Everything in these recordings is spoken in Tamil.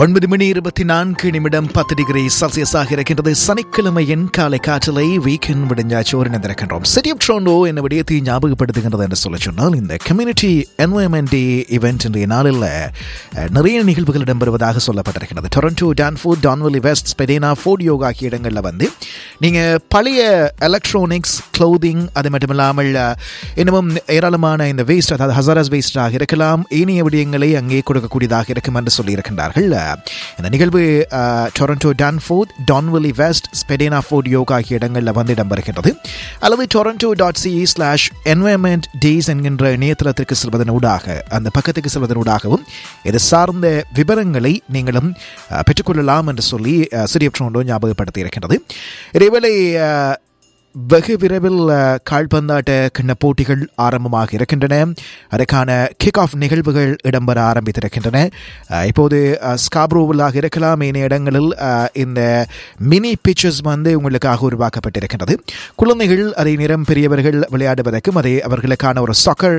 ஒன்பது மணி இருபத்தி நான்கு நிமிடம் பத்து டிகிரி செல்சியஸாக இருக்கின்றது சனிக்கிழமையின் காலை காற்றலை வீக்கெண்ட் விடிஞ்சாச்சு ஒரு நினைக்கின்றோம் சிட்டி ஆஃப் ட்ரோண்டோ என்ன விடயத்தை ஞாபகப்படுத்துகின்றது என்று சொல்ல சொன்னால் இந்த கம்யூனிட்டி என்வயன்மெண்ட் டே இவெண்ட் இன்றைய நாளில் அஹ், நிறைய நிகழ்வுகள் இடம்பெறுவதாக சொல்லப்பட்டிருக்கிறது Toronto Danforth Don Valley west Spadina fort York ஆகிய இடங்களில் வந்து நீங்கள் பழைய எலக்ட்ரானிக்ஸ் க்ளோதிங் அது மட்டும் இல்லாமல் அஹ், இன்னமும் ஏராளமான இந்த வேஸ்ட் அதாவது ஹசாரஸ் வேஸ்டாக இருக்கலாம் ஏனைய விடயங்களை அங்கே கொடுக்கக்கூடியதாக இருக்கும் என்று சொல்லியிருக்கின்றார்கள் அஹ், இந்த நிகழ்வு அஹ், Toronto Danforth Don Valley west Spadina fort York ஆகிய இடங்களில் வந்து இடம்பெறுகின்றது அல்லது Toronto dot C A slash environment days என்கின்ற இணையதளத்திற்கு செல்வதனூடாக அந்த பக்கத்துக்கு செல்வதனூடாகவும் இது சார்ந்த விவரங்களை நீங்களும் அஹ், பெற்றுக்கொள்ளலாம் என்று சொல்லி அஹ், சிட்டி ஆஃப் டொரண்டோ ஞாபகப்படுத்தி இருக்கின்றது இதேவேளை அஹ், வெகு விரைவில் அஹ், கால்பந்தாட்ட கிண்ண போட்டிகள் ஆரம்பமாக இருக்கின்றன அதற்கான கிக் ஆஃப் நிகழ்வுகள் இடம்பெற ஆரம்பித்திருக்கின்றன அஹ், இப்போது அஹ், ஸ்காப்ரோவிலாக இருக்கலாம் ஏனைய இடங்களில் அஹ், இந்த மினி பிச்சஸ் வந்து உங்களுக்காக உருவாக்கப்பட்டிருக்கின்றது குழந்தைகள் அதே நேரம் பெரியவர்கள் விளையாடுவதற்கும் அதே அவர்களுக்கான ஒரு சொக்கர்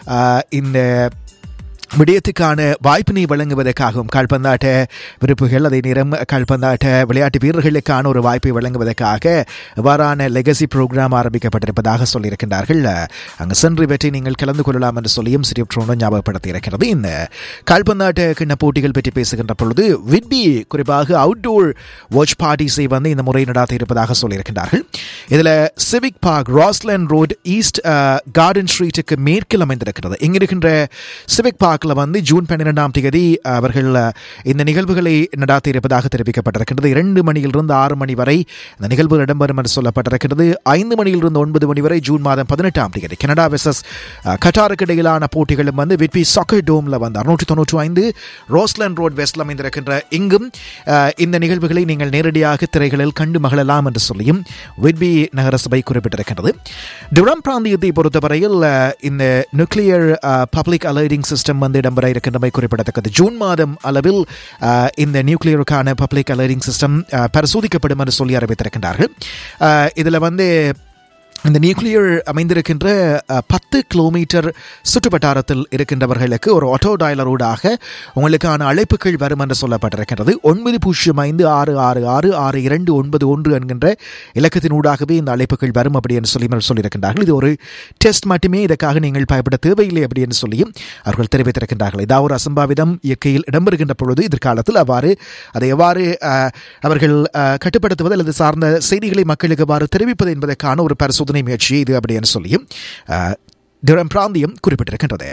இந்த விடயத்துக்கான வாய்ப்பினை வழங்குவதற்காகவும் கால்பந்தாட்ட விருப்புகள் அதே நேரம் கால்பந்தாட்ட விளையாட்டு வீரர்களுக்கான ஒரு வாய்ப்பை வழங்குவதற்காக இவ்வாறான லெகசி ப்ரோக்ராம் ஆரம்பிக்கப்பட்டிருப்பதாக சொல்லியிருக்கின்றார்கள் அங்கு சென்று வெற்றி நீங்கள் கலந்து கொள்ளலாம் என்று சொல்லியும் சிறிய ட்ரோனும் ஞாபகப்படுத்தி இருக்கிறது இந்த கால்பந்தாட்ட கிண்ண போட்டிகள் பற்றி பேசுகின்ற பொழுது விட்பி குறிப்பாக அவுட்டோர் வாட்ச் பார்ட்டிஸை வந்து இந்த முறை நடாத்தி இருப்பதாக சொல்லியிருக்கின்றார்கள் இதில் civic park Rossland road east garden ஸ்ட்ரீட்டுக்கு மேற்கில் அமைந்திருக்கிறது இங்க இருக்கின்ற சிவிக் பார்க்கில் வந்து ஜூன் பன்னிரெண்டாம் தேதி அவர்கள் அஹ், இந்த நிகழ்வுகளை நடாத்தி இருப்பதாக தெரிவிக்கப்பட்டிருக்கின்றது இரண்டு மணியிலிருந்து ஆறு மணி வரை இந்த நிகழ்வு இடம்பெறும் என்று சொல்லப்பட்டிருக்கிறது ஐந்து மணியிலிருந்து ஒன்பது மணி வரை ஜூன் மாதம் பதினெட்டாம் தேதி கனடா வெர்சஸ் கட்டாருக்கு இடையிலான போட்டிகளும் வந்து விட்பி சாக்கர் டோம்ல வந்து அறுநூற்றி தொண்ணூற்றி ஐந்து ரோஸ்லேண்ட் ரோட் வெஸ்ட்ல அமைந்திருக்கின்ற இங்கும் அஹ், இந்த நிகழ்வுகளை நீங்கள் நேரடியாக திரைகளில் கண்டு மகிழலாம் என்று சொல்லியும் விட்பி நகரசபை குறிப்பிட்டிருக்கிறது டுரம் பிராந்தியத்தை பொறுத்தவரையில் அஹ், இந்த நியூக்ளியர் பப்ளிக் அலர்டிங் சிஸ்டம் வந்து இடம்பெற இருக்கின்றமை குறிப்பிடத்தக்கது ஜூன் மாதம் அளவில் அஹ், இந்த நியூக்ளியருக்கான பப்ளிக் அலர்டிங் சிஸ்டம் பரிசோதிக்கப்படும் என்று சொல்லி அறிவித்திருக்கின்றார்கள் அஹ், இதுல வந்து இந்த நியூக்ளியர் அமைந்திருக்கின்ற அஹ், பத்து கிலோமீட்டர் சுற்றுவட்டாரத்தில் இருக்கின்றவர்களுக்கு ஒரு ஆட்டோ டயலரோடாக உங்களுக்கான அழைப்புகள் வரும் என்று சொல்லப்பட்டிருக்கின்றது ஒன்பது பூஜ்ஜியம் ஐந்து ஆறு ஆறு ஆறு ஆறு இரண்டு ஒன்பது ஒன்று என்கின்ற இலக்கத்தினூடாகவே இந்த அழைப்புகள் வரும் அப்படி என்று சொல்லி சொல்லியிருக்கின்றார்கள் இது ஒரு டெஸ்ட் மட்டுமே இதற்காக நீங்கள் பயப்பட தேவையில்லை அப்படி என்று சொல்லியும் அவர்கள் தெரிவித்திருக்கின்றார்கள் இதாவது ஒரு அசம்பாவிதம் இயற்கையில் இடம்பெறுகின்ற பொழுது எதிர்காலத்தில் அவ்வாறு அதை எவ்வாறு அஹ், அவர்கள் அஹ், கட்டுப்படுத்துவது அல்லது சார்ந்த செய்திகளை மக்களுக்கு எவ்வாறு தெரிவிப்பது என்பதற்கான ஒரு பரிசோதனை முயற்சி இது அப்படின்னு சொல்லியும் அஹ், டிரம் பிராந்தியம் குறிப்பிட்டிருக்கின்றது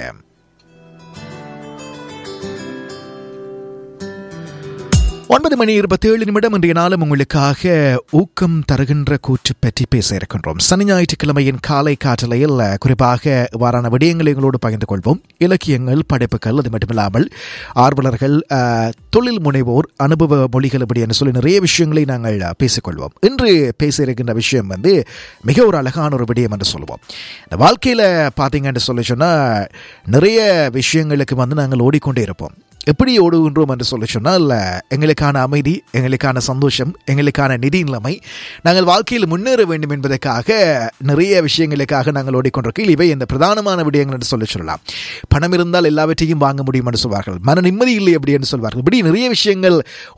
ஒன்பது மணி இருபத்தி ஏழு நிமிடம் இன்றைய நாளும் உங்களுக்காக ஊக்கம் தருகின்ற கூற்று பற்றி பேச இருக்கின்றோம் சனி ஞாயிற்றுக்கிழமையின் காலை காற்றலையில் அஹ், குறிப்பாக இவ்வாறான விடயங்களை எங்களோடு பகிர்ந்து கொள்வோம் இலக்கியங்கள் படைப்புகள் அது மட்டுமில்லாமல் ஆர்வலர்கள் அஹ், தொழில் முனைவோர் அனுபவ மொழிகள் இப்படி என்று சொல்லி நிறைய விஷயங்களை நாங்கள் அஹ், பேசிக்கொள்வோம் இன்று பேச இருக்கின்ற விஷயம் வந்து மிக ஒரு அழகான ஒரு விடயம் என்று சொல்லுவோம் இந்த வாழ்க்கையில் பார்த்தீங்கன்னு சொல்லி சொன்னால் நிறைய விஷயங்களுக்கு வந்து நாங்கள் ஓடிக்கொண்டே இருப்போம் எப்படி ஓடுகின்றோம் என்று சொல்லி சொன்னால் எங்களுக்கான அமைதி எங்களுக்கான சந்தோஷம் எங்களுக்கான நிதி நிலைமை நாங்கள் வாழ்க்கையில் முன்னேற வேண்டும் என்பதற்காக நிறைய விஷயங்களுக்காக நாங்கள் ஓடிக்கொண்டிருக்கோம் இவை இந்த பிரதானமான விடயங்கள் என்று சொல்லி சொல்லலாம் பணம் இருந்தால் எல்லாவற்றையும் வாங்க முடியும் என்று சொல்வார்கள் மன நிம்மதி இல்லை அப்படி என்று சொல்வார்கள் இப்படி நிறைய விஷயங்கள்